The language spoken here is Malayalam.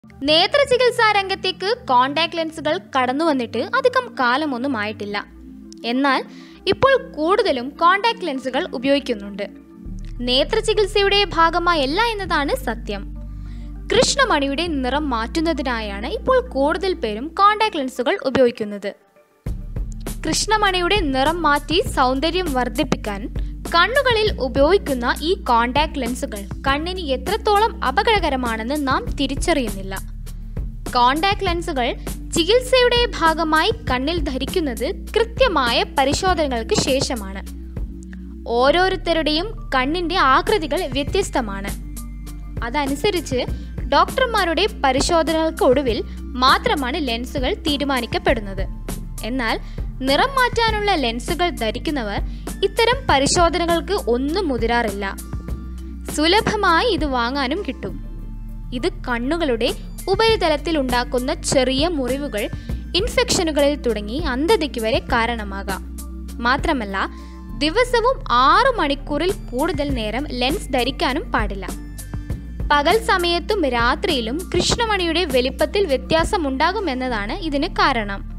നേത്ര ചികിത്സാ രംഗത്തേക്ക് കോണ്ടാക്ട് ലെൻസുകൾ കടന്നു വന്നിട്ട് അധികം കാലമൊന്നും ആയിട്ടില്ല എന്നാൽ ഇപ്പോൾ കൂടുതലും കോണ്ടാക്ട് ലെൻസുകൾ ഉപയോഗിക്കുന്നുണ്ട് നേത്ര ചികിത്സയുടെ ഭാഗമായല്ല എന്നതാണ് സത്യം കൃഷ്ണമണിയുടെ നിറം മാറ്റുന്നതിനായാണ് ഇപ്പോൾ കൂടുതൽ പേരും കോണ്ടാക്ട് ലെൻസുകൾ ഉപയോഗിക്കുന്നത് കൃഷ്ണമണിയുടെ നിറം മാറ്റി സൗന്ദര്യം വർദ്ധിപ്പിക്കാൻ കണ്ണുകളിൽ ഉപയോഗിക്കുന്ന ഈ കോണ്ടാക്ട് ലെൻസുകൾ കണ്ണിന് എത്രത്തോളം അപകടകരമാണെന്ന് നാം തിരിച്ചറിയുന്നില്ല കോണ്ടാക്ട് ലെൻസുകൾ ചികിത്സയുടെ ഭാഗമായി കണ്ണിൽ ധരിക്കുന്നത് കൃത്യമായ പരിശോധനകൾക്ക് ശേഷമാണ് ഓരോരുത്തരുടെയും കണ്ണിന്റെ ആകൃതികൾ വ്യത്യസ്തമാണ് അതനുസരിച്ച് ഡോക്ടർമാരുടെ പരിശോധനകൾക്ക് ഒടുവിൽ മാത്രമാണ് ലെൻസുകൾ തീരുമാനിക്കപ്പെടുന്നത് എന്നാൽ നിറം മാറ്റാനുള്ള ലെൻസുകൾ ധരിക്കുന്നവർ ഇത്തരം പരിശോധനകൾക്ക് ഒന്നും മുതിരാറില്ല സുലഭമായി ഇത് വാങ്ങാനും കിട്ടും ഇത് കണ്ണുകളുടെ ഉപരിതലത്തിൽ ഉണ്ടാക്കുന്ന ചെറിയ മുറിവുകൾ ഇൻഫെക്ഷനുകളിൽ തുടങ്ങി അന്ധതയ്ക്ക് വരെ കാരണമാകാം മാത്രമല്ല ദിവസവും ആറു മണിക്കൂറിൽ കൂടുതൽ നേരം ലെൻസ് ധരിക്കാനും പാടില്ല പകൽ സമയത്തും രാത്രിയിലും കൃഷ്ണമണിയുടെ വലിപ്പത്തിൽ വ്യത്യാസമുണ്ടാകുമെന്നതാണ് ഇതിന് കാരണം